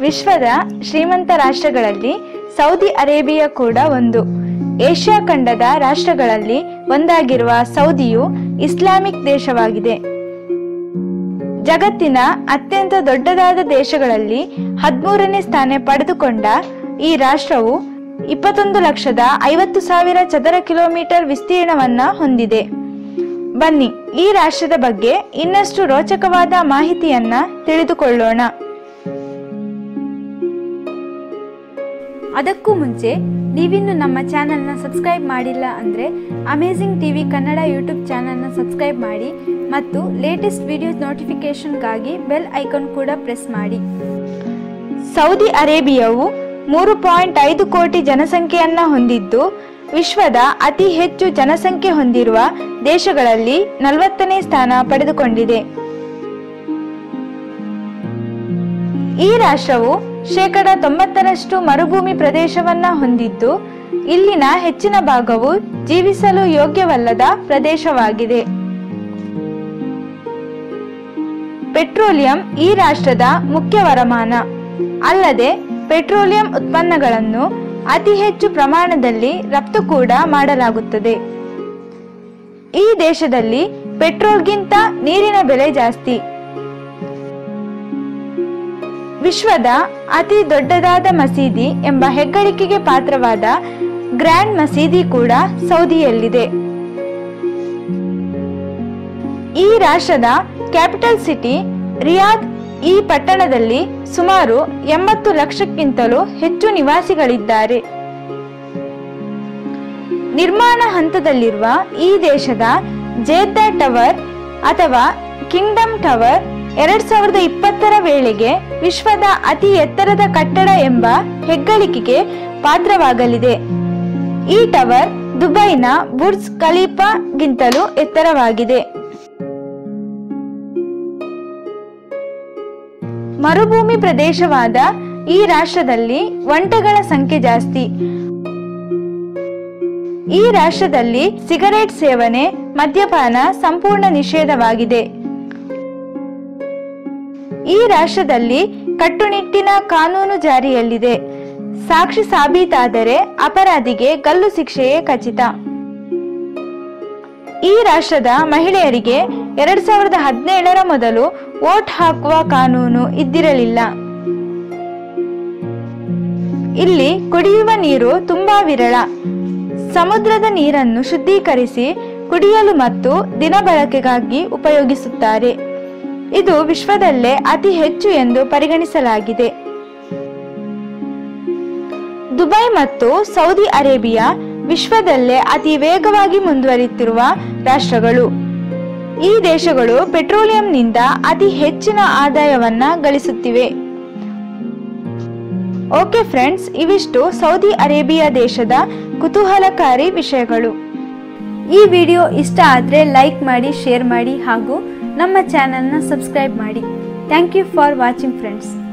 ವಿಶ್ವದ ಶ್ರೀಮಂತ ರಾಷ್ಟ್ರಗಳಲ್ಲಿ ಸೌದಿ ಅರೇಬಿಯಾ ಕೂಡ ಒಂದು ಏಷ್ಯಾ ಖಂಡದ ರಾಷ್ಟ್ರಗಳಲ್ಲಿ ಒಂದಾಗಿರುವ ಸೌದಿಯು ಇಸ್ಲಾಮಿಕ್ ದೇಶವಾಗಿದೆ ಜಗತ್ತಿನ ಅತ್ಯಂತ ದೊಡ್ಡದಾದ ದೇಶಗಳಲ್ಲಿ ಹದಿಮೂರನೇ ಸ್ಥಾನ ಪಡೆದುಕೊಂಡ ಈ ರಾಷ್ಟ್ರವು ಇಪ್ಪತ್ತೊಂದು ಲಕ್ಷದ ಐವತ್ತು ಸಾವಿರ ಚದರ ಕಿಲೋಮೀಟರ್ ವಿಸ್ತೀರ್ಣವನ್ನ ಹೊಂದಿದೆ ಬನ್ನಿ ಈ ರಾಷ್ಟ್ರದ ಬಗ್ಗೆ ಇನ್ನಷ್ಟು ರೋಚಕವಾದ ಮಾಹಿತಿಯನ್ನ ತಿಳಿದುಕೊಳ್ಳೋಣ ಅದಕ್ಕೂ ಮುಂಚೆ ನೀವಿನ್ನು ನಮ್ಮ ಚಾನಲ್ನ ಸಬ್ಸ್ಕ್ರೈಬ್ ಮಾಡಿಲ್ಲ ಅಂದರೆ ಅಮೇಝಿಂಗ್ ಟಿವಿ ಕನ್ನಡ ಯೂಟ್ಯೂಬ್ ಚಾನಲ್ನ ಸಬ್ಸ್ಕ್ರೈಬ್ ಮಾಡಿ ಮತ್ತು ಲೇಟೆಸ್ಟ್ ವಿಡಿಯೋಸ್ ನೋಟಿಫಿಕೇಷನ್ಗಾಗಿ ಬೆಲ್ ಐಕಾನ್ ಕೂಡ ಪ್ರೆಸ್ ಮಾಡಿ ಸೌದಿ ಅರೇಬಿಯಾವು ಮೂರು ಪಾಯಿಂಟ್ ಐದು ಕೋಟಿ ಜನಸಂಖ್ಯೆಯನ್ನ ಹೊಂದಿದ್ದು ವಿಶ್ವದ ಅತಿ ಹೆಚ್ಚು ಜನಸಂಖ್ಯೆ ಹೊಂದಿರುವ ದೇಶಗಳಲ್ಲಿ ನಲವತ್ತನೇ ಸ್ಥಾನ ಪಡೆದುಕೊಂಡಿದೆ ಈ ರಾಷ್ಟ್ರವು ಶೇಕಡ ತೊಂಬತ್ತರಷ್ಟು ಮರುಭೂಮಿ ಪ್ರದೇಶವನ್ನ ಹೊಂದಿದ್ದು ಇಲ್ಲಿನ ಹೆಚ್ಚಿನ ಭಾಗವು ಜೀವಿಸಲು ಯೋಗ್ಯವಲ್ಲದ ಪ್ರದೇಶವಾಗಿದೆ ಪೆಟ್ರೋಲಿಯಂ ಈ ರಾಷ್ಟ್ರದ ಮುಖ್ಯ ವರಮಾನ ಅಲ್ಲದೆ ಪೆಟ್ರೋಲಿಯಂ ಉತ್ಪನ್ನಗಳನ್ನು ಅತಿ ಹೆಚ್ಚು ಪ್ರಮಾಣದಲ್ಲಿ ರಫ್ತು ಕೂಡ ಮಾಡಲಾಗುತ್ತದೆ ಈ ದೇಶದಲ್ಲಿ ಪೆಟ್ರೋಲ್ಗಿಂತ ನೀರಿನ ಬೆಲೆ ಜಾಸ್ತಿ ವಿಶ್ವದ ಅತಿ ದೊಡ್ಡದಾದ ಮಸೀದಿ ಎಂಬ ಹೆಗ್ಗಳಿಕೆಗೆ ಪಾತ್ರವಾದ ಗ್ರ್ಯಾಂಡ್ ಮಸೀದಿ ಕೂಡ ಸೌದಿಯಲ್ಲಿದೆ ಈ ರಾಷ್ಟ್ರದ ಕ್ಯಾಪಿಟಲ್ ಸಿಟಿ ರಿಯಾದ್ ಈ ಪಟ್ಟಣದಲ್ಲಿ ಸುಮಾರು ಎಂಬತ್ತು ಲಕ್ಷಕ್ಕಿಂತಲೂ ಹೆಚ್ಚು ನಿವಾಸಿಗಳಿದ್ದಾರೆ ನಿರ್ಮಾಣ ಹಂತದಲ್ಲಿರುವ ಈ ದೇಶದ ಜೇದ್ದಾ ಟವರ್ ಅಥವಾ ಕಿಂಗ್ಡಮ್ ಟವರ್ ಎರಡ್ ಸಾವಿರದ ಇಪ್ಪತ್ತರ ವೇಳೆಗೆ ವಿಶ್ವದ ಅತಿ ಎತ್ತರದ ಕಟ್ಟಡ ಎಂಬ ಹೆಗ್ಗಳಿಕೆಗೆ ಪಾತ್ರವಾಗಲಿದೆ ಈ ಟವರ್ ದುಬೈನ ಬುರ್ಜ್ ಖಲೀಫಾಗಿಂತಲೂ ಎತ್ತರವಾಗಿದೆ ಮರುಭೂಮಿ ಪ್ರದೇಶವಾದ ಈ ರಾಷ್ಟ್ರದಲ್ಲಿ ಒಂಟೆಗಳ ಸಂಖ್ಯೆ ಜಾಸ್ತಿ ಈ ರಾಷ್ಟ್ರದಲ್ಲಿ ಸಿಗರೇಟ್ ಸೇವನೆ ಮದ್ಯಪಾನ ಸಂಪೂರ್ಣ ನಿಷೇಧವಾಗಿದೆ ಈ ರಾಷ್ಟ್ರದಲ್ಲಿ ಕಟ್ಟುನಿಟ್ಟಿನ ಕಾನೂನು ಜಾರಿಯಲ್ಲಿದೆ ಸಾಕ್ಷಿ ಸಾಬೀತಾದರೆ ಅಪರಾಧಿಗೆ ಗಲ್ಲು ಶಿಕ್ಷೆಯೇ ಖಚಿತ ಈ ರಾಷ್ಟ್ರದ ಮಹಿಳೆಯರಿಗೆ ಎರಡ್ ಸಾವಿರದ ಹದಿನೇಳರ ಮೊದಲು ವೋಟ್ ಹಾಕುವ ಕಾನೂನು ಇದ್ದಿರಲಿಲ್ಲ ಇಲ್ಲಿ ಕುಡಿಯುವ ನೀರು ತುಂಬಾ ವಿರಳ ಸಮುದ್ರದ ನೀರನ್ನು ಶುದ್ಧೀಕರಿಸಿ ಕುಡಿಯಲು ಮತ್ತು ದಿನಬಳಕೆಗಾಗಿ ಉಪಯೋಗಿಸುತ್ತಾರೆ ಇದು ವಿಶ್ವದಲ್ಲೇ ಅತಿ ಹೆಚ್ಚು ಎಂದು ಪರಿಗಣಿಸಲಾಗಿದೆ ದುಬೈ ಮತ್ತು ಸೌದಿ ಅರೇಬಿಯಾ ವಿಶ್ವದಲ್ಲೇ ಅತಿ ವೇಗವಾಗಿ ಮುಂದುವರಿಯುತ್ತಿರುವ ರಾಷ್ಟ್ರಗಳು ಈ ದೇಶಗಳು ಪೆಟ್ರೋಲಿಯಂನಿಂದ ಅತಿ ಹೆಚ್ಚಿನ ಆದಾಯವನ್ನ ಗಳಿಸುತ್ತಿವೆ ಓಕೆ ಫ್ರೆಂಡ್ಸ್ ಇವಿಷ್ಟು ಸೌದಿ ಅರೇಬಿಯಾ ದೇಶದ ಕುತೂಹಲಕಾರಿ ವಿಷಯಗಳು ಈ ವಿಡಿಯೋ ಇಷ್ಟ ಆದರೆ ಲೈಕ್ ಮಾಡಿ ಶೇರ್ ಮಾಡಿ ಹಾಗೂ ನಮ್ಮ ಚಾನಲ್ನ ಸಬ್ಸ್ಕ್ರೈಬ್ ಮಾಡಿ thank you for watching friends